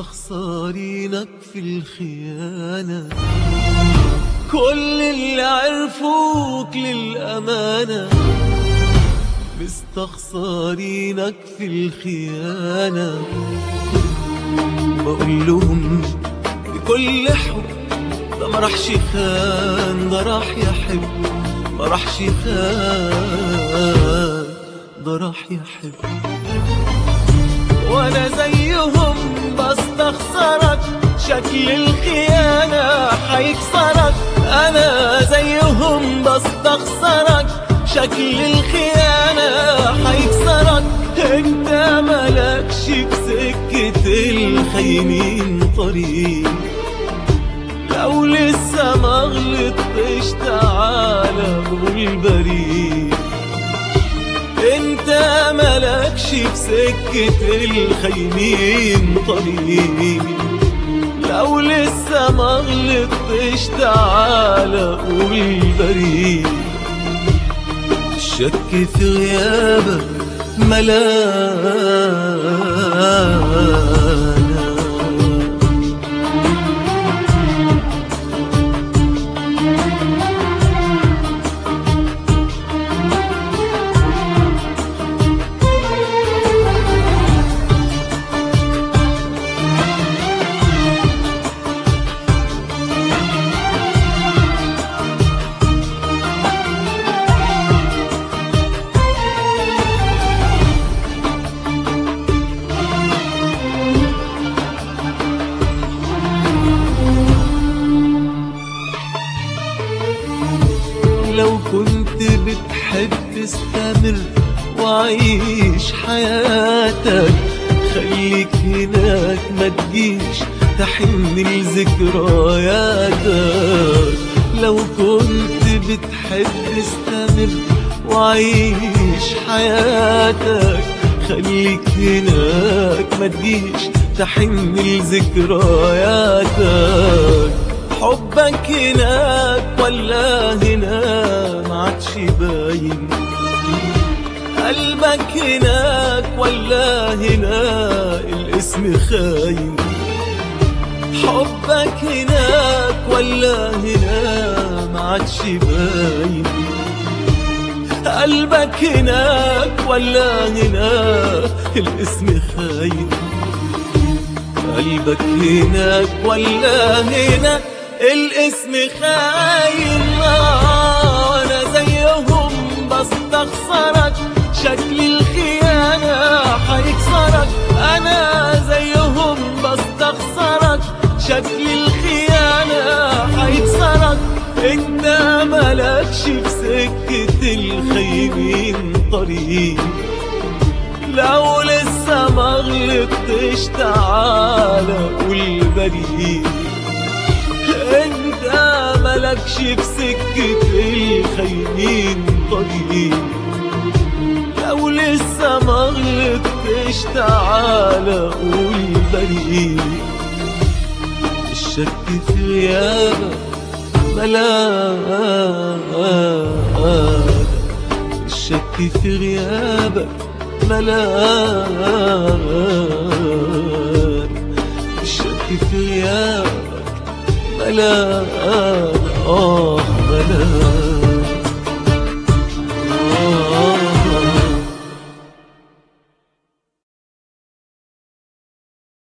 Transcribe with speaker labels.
Speaker 1: مستخسرينك في الخيانة كل اللي عرفوك للأمانة مستخسرينك في الخيانة بقول لهم بكل حب ده ما راحش خان ده راح يحب ما راحش خان ده راح يحب وانا زيهم بستخسرك شكل الخيانة هيكسرك انا زيهم بستخسرك شكل الخيانة هيكسرك انت ملكش في سكة الخاينين طريق لو لسه ما غلطتش تعالى قول بريء انت ملكش في سكة الخاينين طريق لو لسه ما غلطتش تعالى قول بريء الشك في غيابك ملانا لو كنت بتحب استمر وعيش حياتك خليك هناك ما تجيش تحن لذكرياتك لو كنت بتحب استمر وعيش حياتك خليك هناك ما تجيش تحن لذكرياتك حبك هناك ولا هنا ما عادش باين قلبك هناك ولا هنا الاسم خاين حبك هناك ولا هنا ما عادش باين قلبك هناك ولا هنا الاسم خاين قلبك هناك ولا هنا الاسم خاين آه، انا زيهم بستخسرك شكل الخيانة هيكسرك انا زيهم بستخسرك شكل الخيانة هيكسرك انت ملكش في سكة الخاينين طريق لو لسه ما غلطتش تعالى قول بريء انت ملكش في سكة الخاينين طريق لو لسه ما غلطتش تعالى قول بريء الشك في غيابك ملاك الشك في غيابك ملاك الشك في غيابك ملاك آه ملاك